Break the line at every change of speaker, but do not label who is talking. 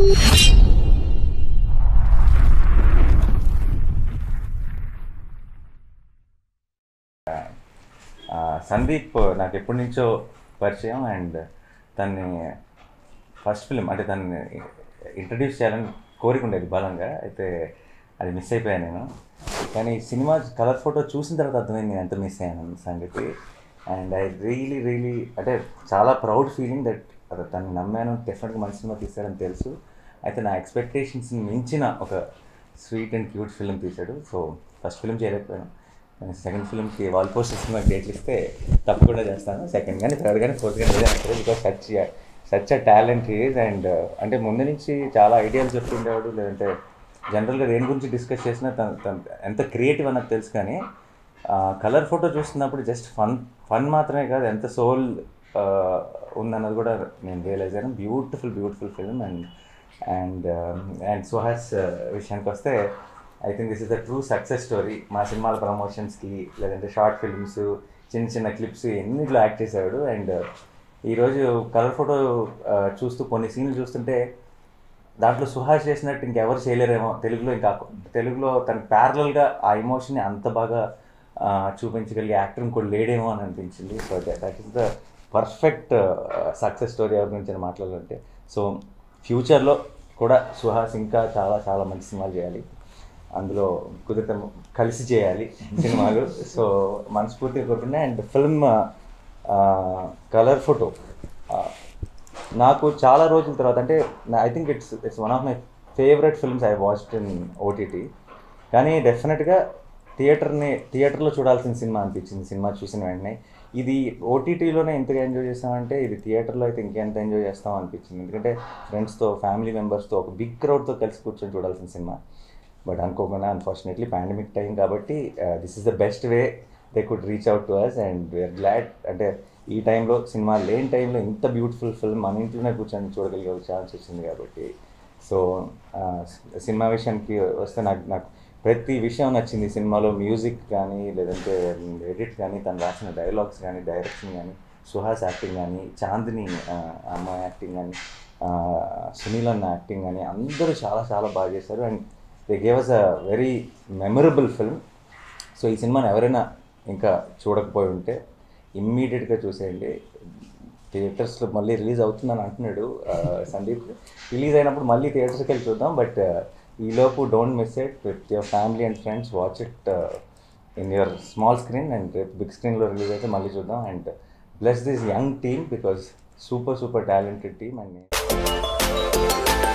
ఆ, సందీప్ నాకు ఎప్పటి నుంచో పరిచయం అండ్ తన్ని ఫస్ట్ ఫిలిం అంటే తనని ఇంట్రడ్యూస్ చేయాలని కోరిక ఉండేది బలంగా అయితే అది మిస్ అయిపోయాను నేను కానీ సినిమా కలర్ ఫోటో చూసిన తర్వాత అర్థమైంది నేను ఎంత మిస్ అయ్యాను అన్న సంగతి అండ్ ఐ రియలీ రియలీ అంటే చాలా ప్రౌడ్ ఫీలింగ్ దట్ అది తను నమ్మాను డెఫినెట్గా మంచి సినిమా తీశాడని తెలుసు అయితే నా ఎక్స్పెక్టేషన్స్ని మించిన ఒక స్వీట్ అండ్ క్యూట్ ఫిలిం తీశాడు సో ఫస్ట్ ఫిలిం చేయలేకపోయాను సెకండ్ ఫిల్మ్కి వాల్ పోస్టర్ సినిమా డేట్లు ఇస్తే తప్పకుండా చేస్తాను సెకండ్ కానీ థర్డ్ కానీ ఫోర్త్ కానీ ఏదైనా సరే because such such a talent is and అంటే ముందు నుంచి చాలా ఐడియాలు చెప్తుండేవాడు లేదంటే జనరల్గా దేని గురించి డిస్కస్ చేసినా తన తన ఎంత క్రియేటివ్ అన్నది తెలుసు కానీ కలర్ ఫోటో చూస్తున్నప్పుడు జస్ట్ ఫన్ ఫన్ మాత్రమే కాదు ఎంత సోల్ ఉందన్నది కూడా నేను రియలైజ్ అయ్యాను beautiful beautiful film and and and Suhas విషయానికి వస్తే I think this is the true success story మా సినిమాల ప్రమోషన్స్కి లేదంటే షార్ట్ ఫిల్మ్స్ చిన్న చిన్న క్లిప్స్ ఎన్నిట్లో యాక్ట్ చేశాడు అండ్ ఈరోజు కలర్ ఫోటో చూస్తూ కొన్ని సీన్లు చూస్తుంటే దాంట్లో సుహాస్ చేసినట్టు ఇంకెవరు చేయలేరేమో తెలుగులో ఇంకా తెలుగులో తన ప్యారలల్గా ఆ ఎమోషన్ని అంత బాగా ఆ, చూపించగలిగే యాక్టర్ కూడా లేడేమో అని అనిపించింది so that is the perfect success story ఎవరి గురించి అని మాట్లాడాలంటే సో ఫ్యూచర్లో కూడా సుహాస్ ఇంకా చాలా చాలా మంచి సినిమాలు చేయాలి అందులో కుదిరితే కలిసి చేయాలి సినిమాలు సో మనస్ఫూర్తిగా కోరుకున్నాయి అండ్ ఫిల్మ్ కలర్ ఫోటో నాకు చాలా రోజుల తర్వాత అంటే I think it's it's one of my favourite films I watched in OTT కానీ డెఫినెట్గా థియేటర్ని థియేటర్లో చూడాల్సిన సినిమా అనిపించింది సినిమా చూసిన వెంటనే ఇది ఓటీటీలోనే ఎంతగా ఎంజాయ్ చేస్తామంటే ఇది థియేటర్లో అయితే ఇంకెంత ఎంజాయ్ చేస్తాం అనిపించింది ఎందుకంటే ఫ్రెండ్స్తో ఫ్యామిలీ మెంబర్స్తో ఒక బిగ్ క్రౌడ్తో కలిసి కూర్చొని చూడాల్సిన సినిమా బట్ అనుకోకుండా అన్ఫార్చునేట్లీ పాండమిక్ టైం కాబట్టి this is the best way they could reach out to us and we are glad అంటే ఈ టైంలో సినిమా లేని టైంలో ఇంత బ్యూటిఫుల్ ఫిల్మ్ మన ఇంట్లోనే కూర్చొని చూడగలిగే ఒక ఛాన్స్ వచ్చింది కాబట్టి సో సినిమా విషయానికి వస్తే నాకు నాకు ప్రతి విషయం నచ్చింది సినిమాలో మ్యూజిక్ కానీ లేదంటే ఎడిట్ కానీ తను రాసిన డైలాగ్స్ కానీ డైరెక్షన్ కానీ సుహాస్ యాక్టింగ్ కానీ చాందిని ఆ, అమ్మాయి యాక్టింగ్ కానీ ఆ, సునీల్ అన్న యాక్టింగ్ కానీ అందరూ చాలా చాలా బాగా చేశారు and they gave us a very memorable film so ఈ సినిమాని ఎవరైనా ఇంకా చూడకపోయి ఉంటే ఇమ్మీడియట్గా చూసేయండి థియేటర్స్లో మళ్ళీ రిలీజ్ అవుతుందని అంటున్నాడు ఆ, సందీప్ రిలీజ్ అయినప్పుడు మళ్ళీ థియేటర్స్కి వెళ్ళి చూద్దాం బట్ ఈలోపు don't miss it with your family and friends watch it in your small screen and రేపు బిగ్ స్క్రీన్లో రిలీజ్ అయితే మళ్ళీ చూద్దాం and bless this young team because super super talented team and